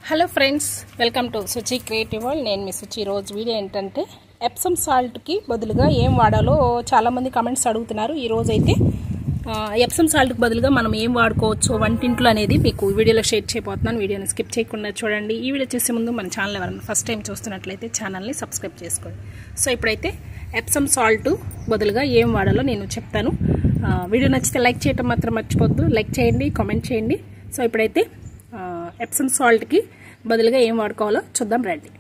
hello friends welcome to Suchi creative world నేను మీ సుచి రోజు వీడియో ఏంటంటే ఎప్సమ్ సాల్ట్కి బదులుగా ఏం వాడాలో చాలామంది కమెంట్స్ అడుగుతున్నారు ఈ రోజు అయితే ఆ, ఎప్సమ్ సాల్ట్కి బదులుగా మనం ఏం వాడుకోవచ్చు వంటింట్లో అనేది మీకు వీడియోలో షేర్ చేయబోతున్నాను వీడియోని స్కిప్ చేయకుండా చూడండి ఈ వీడియో చేసే ముందు మన ఛానల్ ఎవరైనా ఫస్ట్ టైం చూస్తున్నట్లయితే ఛానల్ని సబ్స్క్రైబ్ చేసుకోండి సో ఇప్పుడైతే ఎప్సమ్ సాల్ట్ బదులుగా ఏం వాడాలో నేను చెప్తాను ఆ, వీడియో నచ్చితే లైక్ చేయటం మాత్రం మర్చిపోద్దు లైక్ చేయండి కామెంట్ చేయండి సో ఇప్పుడైతే ఆ, ఎప్సమ్ సాల్ట్కి బదులుగా ఏం వాడుకోవాలో చూద్దాం రండి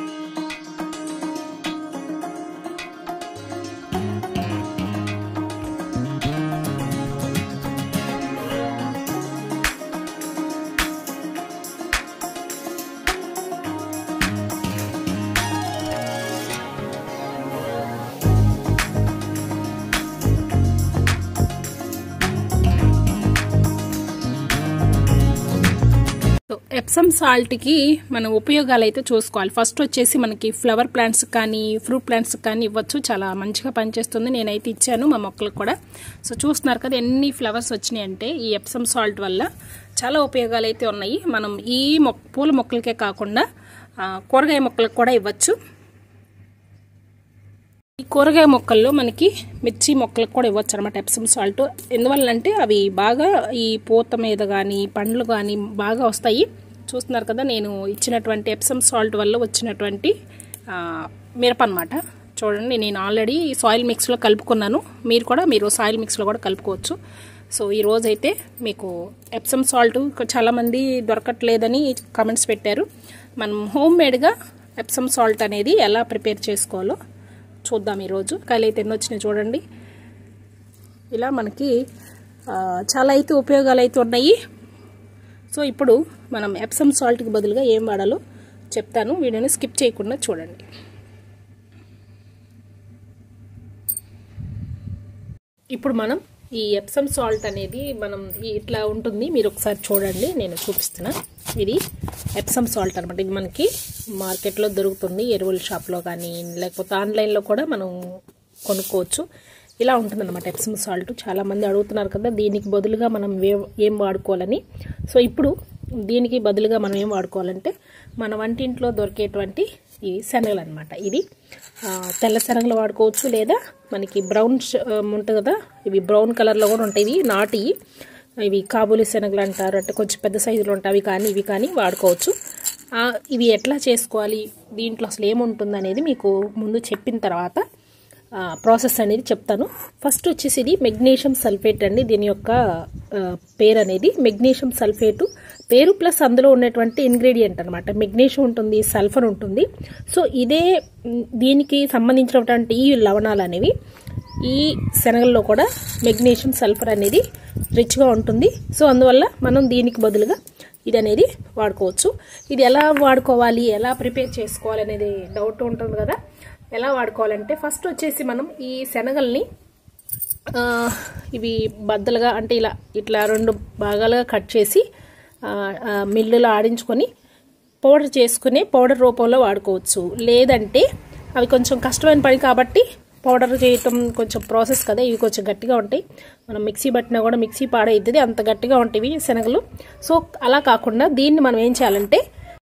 సో ఎప్సమ్ సాల్ట్కి మన ఉపయోగాలు అయితే చూసుకోవాలి ఫస్ట్ వచ్చేసి మనకి ఫ్లవర్ ప్లాంట్స్ కానీ ఫ్రూట్ ప్లాంట్స్ కానీ ఇవ్వచ్చు చాలా మంచిగా పనిచేస్తుంది నేనైతే ఇచ్చాను మా మొక్కలకు కూడా సో చూస్తున్నారు కదా ఎన్ని ఫ్లవర్స్ వచ్చినాయి అంటే ఈ ఎప్సమ్ సాల్ట్ వల్ల చాలా ఉపయోగాలు అయితే ఉన్నాయి మనం ఈ మొక్క పూల మొక్కలకే కాకుండా ఆ, కూరగాయ మొక్కలకు కూడా ఇవ్వచ్చు ఈ కూరగాయ మొక్కల్లో మనకి మిర్చి మొక్కలకు కూడా ఇవ్వచ్చు అనమాట ఎప్సమ్ సాల్ట్ ఎందువల్లంటే అవి బాగా ఈ పూత మీద కానీ పండ్లు కానీ బాగా వస్తాయి చూస్తున్నారు కదా నేను ఇచ్చినటువంటి ఎప్సమ్ సాల్ట్ వల్ల వచ్చినటువంటి ఆ, మిరప అనమాట చూడండి నేను ఆల్రెడీ సాయిల్ మిక్స్లో కలుపుకున్నాను మీరు కూడా మీరు సాయిల్ మిక్స్లో కూడా కలుపుకోవచ్చు సో ఈ రోజు అయితే మీకు ఎప్సమ్ సాల్ట్ చాలామంది దొరకట్లేదని కమెంట్స్ పెట్టారు మనం హోమ్ మేడ్గా ఎప్సమ్ సాల్ట్ అనేది ఎలా ప్రిపేర్ చేసుకోవాలో చూద్దాం ఈరోజు కాయలు అయితే ఎన్ని వచ్చినాయి చూడండి ఇలా మనకి ఆ, చాలా అయితే ఉపయోగాలు అయితే ఉన్నాయి సో ఇప్పుడు మనం ఎప్సమ్ సాల్ట్కి బదులుగా ఏం వాడాలో చెప్తాను వీడియోని స్కిప్ చేయకుండా చూడండి ఇప్పుడు మనం ఈ ఎప్సమ్ సాల్ట్ అనేది మనం ఈ- ఇట్లా ఉంటుంది మీరు ఒకసారి చూడండి నేను చూపిస్తున్నా ఇది ఎప్సమ్ సాల్ట్ అనమాట ఇది మనకి మార్కెట్లో దొరుకుతుంది ఎరువుల షాప్లో కానీ లేకపోతే ఆన్లైన్లో కూడా మనం కొనుక్కోవచ్చు ఇలా ఉంటుంది అనమాట ఎప్సమ్ సాల్ట్ చాలా మంది అడుగుతున్నారు కదా దీనికి బదులుగా మనం ఏ- ఏం వాడుకోవాలని సో ఇప్పుడు దీనికి బదులుగా మనం ఏం వాడుకోవాలంటే మన వంటింట్లో దొరికేటువంటి ఈ శనగలు అనమాట ఇది ఆ, తెల్ల శనగలు వాడుకోవచ్చు లేదా మనకి బ్రౌన్ ష- ఆ, ఉంటుంది కదా ఇవి బ్రౌన్ కలర్లో కూడా ఉంటాయి ఇవి నాటి ఇవి కాబూలి శనగలు అంటారు అంటే కొంచెం పెద్ద సైజులో ఉంటాయి అవి కానీ ఇవి కానీ వాడుకోవచ్చు ఆ, ఇవి ఎట్లా చేసుకోవాలి దీంట్లో అసలు ఏముంటుంది అనేది మీకు ముందు చెప్పిన తర్వాత ప్రాసెస్ అనేది చెప్తాను ఫస్ట్ వచ్చేసి ఇది మెగ్నీషియం సల్ఫేట్ అండి దీని యొక్క ఆ, పేరు అనేది మెగ్నీషియం సల్ఫేటు పేరు ప్లస్ అందులో ఉన్నటువంటి ఇంగ్రీడియంట్ అనమాట మెగ్నీషియం ఉంటుంది సల్ఫర్ ఉంటుంది సో ఇదే మ్, దీనికి సంబంధించినటువంటి ఈ లవణాలు అనేవి ఈ శనగల్లో కూడా మెగ్నీషియం సల్ఫర్ అనేది రిచ్గా ఉంటుంది సో అందువల్ల మనం దీనికి బదులుగా ఇది అనేది వాడుకోవచ్చు ఇది ఎలా వాడుకోవాలి ఎలా ప్రిపేర్ చేసుకోవాలి అనేది డౌట్ ఉంటుంది కదా ఎలా వాడుకోవాలంటే ఫస్ట్ వచ్చేసి మనం ఈ శనగల్ని ఆ, ఇవి బద్దలుగా అంటే ఇలా ఇట్లా రెండు భాగాలుగా కట్ చేసి ఆ, ఆ, మిల్లులో ఆడించుకొని పౌడర్ చేసుకుని పౌడర్ రూపంలో వాడుకోవచ్చు లేదంటే అవి కొంచెం కష్టమైన పని కాబట్టి పౌడర్ చేయటం కొంచెం ప్రాసెస్ కదా ఇవి కొంచెం గట్టిగా ఉంటాయి మనం మిక్సీ పట్టినా కూడా మిక్సీ పాడైతుంది అంత గట్టిగా ఉంటాయి ఇవి శనగలు సో అలా కాకుండా దీన్ని మనం ఏం చేయాలంటే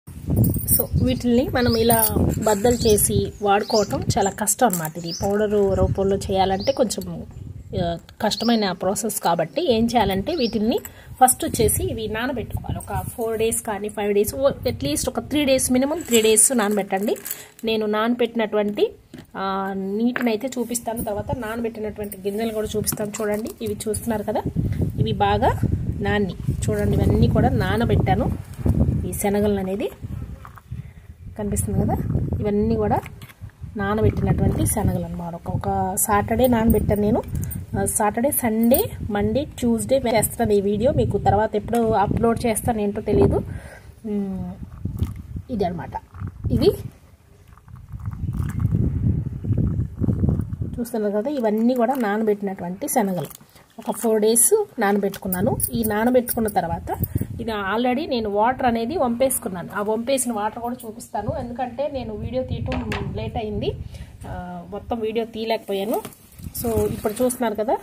సో వీటిల్ని మనం ఇలా బద్దలు చేసి వాడుకోవటం చాలా కష్టం అన్నమాట ఇది పౌడర్ రూపంలో చేయాలంటే కొంచెం ఆ, కష్టమైన ప్రాసెస్ కాబట్టి ఏం చేయాలంటే వీటిల్ని ఫస్ట్ వచ్చేసి ఇవి నానబెట్టుకోవాలి ఒక ఫోర్ డేస్ కానీ ఫైవ్ డేస్ అట్లీస్ట్ ఒక three days minimum three days నానబెట్టండి నేను నానబెట్టినటువంటి ఆ, నీటిని అయితే చూపిస్తాను తర్వాత నానబెట్టినటువంటి గింజలు కూడా చూపిస్తాను చూడండి ఇవి చూస్తున్నారు కదా ఇవి బాగా నాన్ని చూడండి ఇవన్నీ కూడా నానబెట్టాను ఈ శనగలు అనేది కనిపిస్తుంది కదా ఇవన్నీ కూడా నానబెట్టినటువంటి శనగలు అనమాట ఒక ఒక సాటర్డే నానబెట్టాను నేను ఆ, సాటర్డే సండే మండే ట్యూస్డే చేస్తాను ఈ వీడియో మీకు తర్వాత ఎప్పుడు అప్లోడ్ చేస్తాను ఏంటో తెలియదు ఉమ్, ఇది అనమాట ఇవి చూస్తున్నారు కదా ఇవన్నీ కూడా నానబెట్టినటువంటి శనగలు ఒక ఫోర్ డేస్ నానబెట్టుకున్నాను ఈ నానబెట్టుకున్న తర్వాత ఇది ఆల్రెడీ నేను వాటర్ అనేది వంపేసుకున్నాను ఆ వంపేసిన వాటర్ కూడా చూపిస్తాను ఎందుకంటే నేను వీడియో తీయటం లేట్ అయింది ఆ, మొత్తం వీడియో తీయలేకపోయాను సో ఇప్పుడు చూస్తున్నారు కదా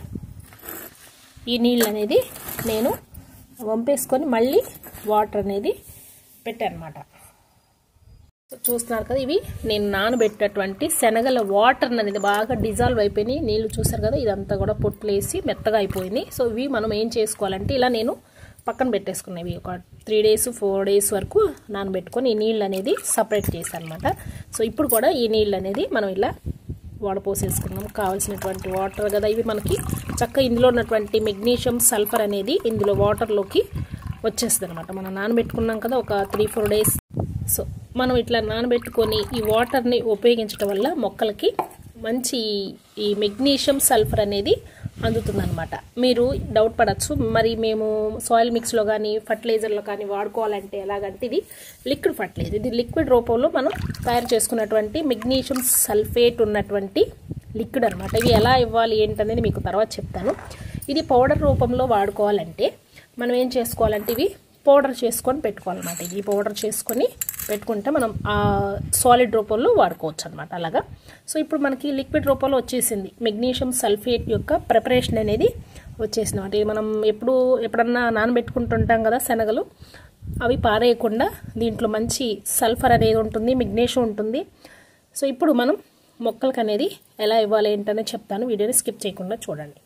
ఈ నీళ్ళు అనేది నేను వంపేసుకొని మళ్ళీ వాటర్ అనేది పెట్టానమాట చూస్తున్నారు కదా ఇవి నేను నానబెట్టేటువంటి శనగల వాటర్ అనేది బాగా డిజాల్వ్ అయిపోయినాయి నీళ్లు చూసారు కదా ఇదంతా కూడా పొట్టులేసి మెత్తగా అయిపోయింది సో ఇవి మనం ఏం చేసుకోవాలంటే ఇలా నేను పక్కన పెట్టేసుకున్నవి ఒక త్రీ డేస్ ఫోర్ డేస్ వరకు నానబెట్టుకొని ఈ నీళ్ళు అనేది సపరేట్ చేశాను అనమాట సో ఇప్పుడు కూడా ఈ నీళ్ళు అనేది మనం ఇలా వడపోసేసుకున్నాం కావాల్సినటువంటి వాటర్ కదా ఇవి మనకి చక్కగా ఇందులో ఉన్నటువంటి మెగ్నీషియం సల్ఫర్ అనేది ఇందులో వాటర్లోకి వచ్చేస్తుంది అనమాట మనం నానబెట్టుకున్నాం కదా ఒక త్రీ ఫోర్ డేస్ సో మనం ఇట్లా నానబెట్టుకొని ఈ వాటర్ని ఉపయోగించడం వల్ల మొక్కలకి మంచి ఈ మెగ్నీషియం సల్ఫర్ అనేది అందుతుందన్నమాట మీరు డౌట్ పడచ్చు మరి మేము సాయిల్ మిక్స్లో కానీ ఫర్టిలైజర్లో కానీ వాడుకోవాలంటే ఎలాగంటే ఇది లిక్విడ్ ఫర్టిలైజర్ ఇది లిక్విడ్ రూపంలో మనం తయారు చేసుకున్నటువంటి మెగ్నీషియం సల్ఫేట్ ఉన్నటువంటి లిక్విడ్ అనమాట ఇవి ఎలా ఇవ్వాలి ఏంటనేది మీకు తర్వాత చెప్తాను ఇది పౌడర్ రూపంలో వాడుకోవాలంటే మనం ఏం చేసుకోవాలంటే ఇవి పౌడర్ చేసుకొని పెట్టుకోవాలన్నమాట ఇది పౌడర్ చేసుకొని పెట్టుకుంటే మనం ఆ సాలిడ్ రూపంలో వాడుకోవచ్చు అనమాట అలాగా సో ఇప్పుడు మనకి లిక్విడ్ రూపంలో వచ్చేసింది మెగ్నీషియం సల్ఫేట్ యొక్క ప్రిపరేషన్ అనేది వచ్చేసింది అంటే మనం ఎప్పుడు ఎప్పుడన్నా నానబెట్టుకుంటుంటాం కదా శనగలు అవి పారేయకుండా దీంట్లో మంచి సల్ఫర్ అనేది ఉంటుంది మెగ్నీషియం ఉంటుంది సో ఇప్పుడు మనం మొక్కలకు అనేది ఎలా ఇవ్వాలి ఏంటనే చెప్తాను వీడియోని స్కిప్ చేయకుండా చూడండి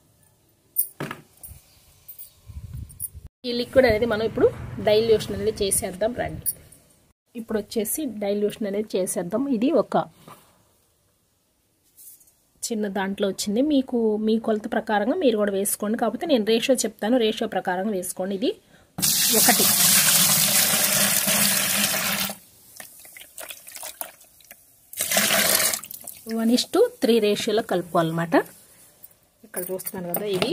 ఈ లిక్విడ్ అనేది మనం ఇప్పుడు డైల్యూషన్ అనేది చేసేద్దాం రండి ఇప్పుడు వచ్చేసి డైల్యూషన్ అనేది చేసేద్దాం ఇది ఒక చిన్న దాంట్లో వచ్చింది మీకు మీ కొలత ప్రకారంగా మీరు కూడా వేసుకోండి కాకపోతే నేను రేషియో చెప్తాను రేషియో ప్రకారంగా వేసుకోండి ఇది ఒకటి వన్ ఇస్ టు త్రీ రేషియోలో కలుపుకోవాలన్నమాట ఇక్కడ చూస్తున్నాను కదా ఇది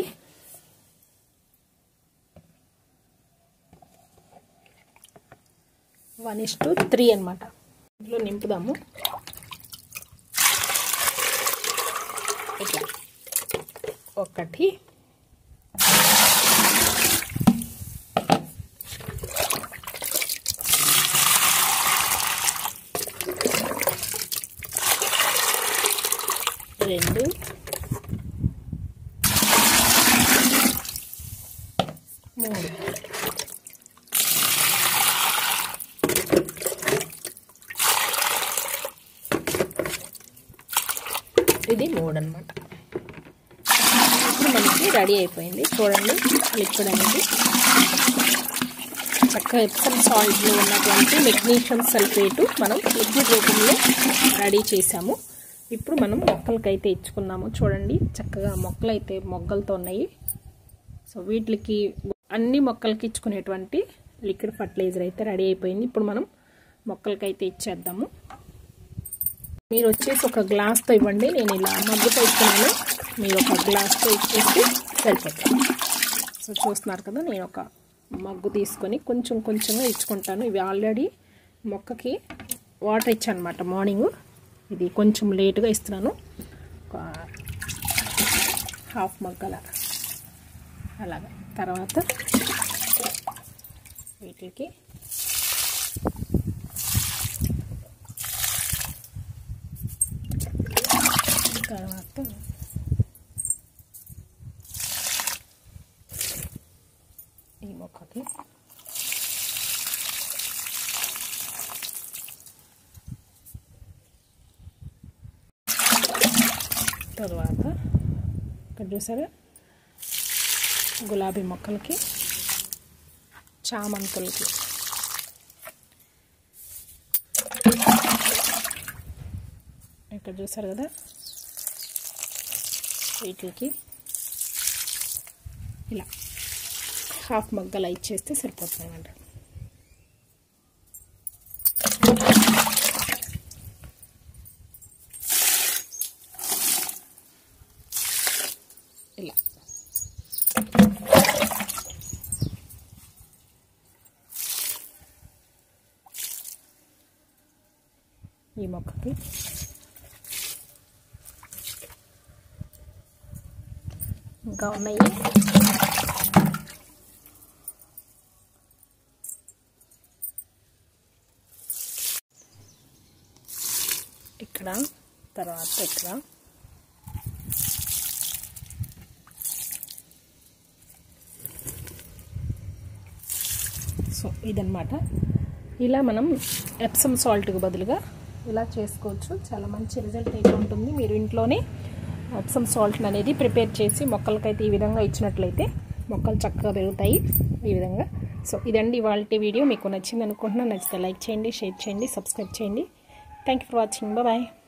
వన్ ఇస్ టు త్రీ అనమాట ఇందులో నింపుదాము ఇట్లా ఒకటి రెండు మూడు ఇది మూడు అనమాట ఇప్పుడు మనకి రెడీ అయిపోయింది చూడండి లిక్విడ్ అనేది చక్కగా ఎప్సమ్ సాల్ట్లో ఉన్నటువంటి మెగ్నీషియం సల్ఫేటు మనం లిక్విడ్ రూపంలో రెడీ చేసాము ఇప్పుడు మనం మొక్కలకైతే ఇచ్చుకున్నాము చూడండి చక్కగా మొక్కలు అయితే మొగ్గలతో ఉన్నాయి సో వీటికి అన్ని మొక్కలకి ఇచ్చుకునేటువంటి లిక్విడ్ ఫర్టిలైజర్ అయితే రెడీ అయిపోయింది ఇప్పుడు మనం మొక్కలకైతే ఇచ్చేద్దాము మీరు వచ్చేసి ఒక గ్లాస్తో ఇవ్వండి నేను ఇలా మగ్గుతో ఇస్తున్నాను మీరు ఒక గ్లాస్తో ఇచ్చేసి సరిపోతుంది సో చూస్తున్నారు కదా నేను ఒక మగ్గు తీసుకొని కొంచెం కొంచెంగా ఇచ్చుకుంటాను ఇవి ఆల్రెడీ మొక్కకి వాటర్ ఇచ్చాను అనమాట మార్నింగ్ ఇది కొంచెం లేటుగా ఇస్తున్నాను ఒక హాఫ్ మగ్గల అలాగా తర్వాత వీటికి తర్వాత ఈ మొక్కకి తర్వాత ఇక్కడ చూసారా గులాబీ మొక్కలకి చామంతులకి ఇక్కడ చూసారు కదా వీటికి ఇలా హాఫ్ మగ్గలా ఇచ్చేస్తే సరిపోతుంది అన్నమాట ఇలా ఈ మొక్కకి ఇంకా ఉన్నాయి ఇక్కడ తర్వాత ఇక్కడ సో ఇదన్నమాట ఇలా మనం ఎప్సమ్ సాల్ట్కి బదులుగా ఇలా చేసుకోవచ్చు చాలా మంచి రిజల్ట్ అయితే ఉంటుంది మీరు ఇంట్లోనే ఎప్సమ్ సాల్ట్ అనేది ప్రిపేర్ చేసి మొక్కలకైతే ఈ విధంగా ఇచ్చినట్లయితే మొక్కలు చక్కగా పెరుగుతాయి ఈ విధంగా సో ఇదండి ఇవాళ వీడియో మీకు నచ్చింది అనుకుంటున్నాను నచ్చితే లైక్ చేయండి షేర్ చేయండి సబ్స్క్రైబ్ చేయండి thank you for watching bye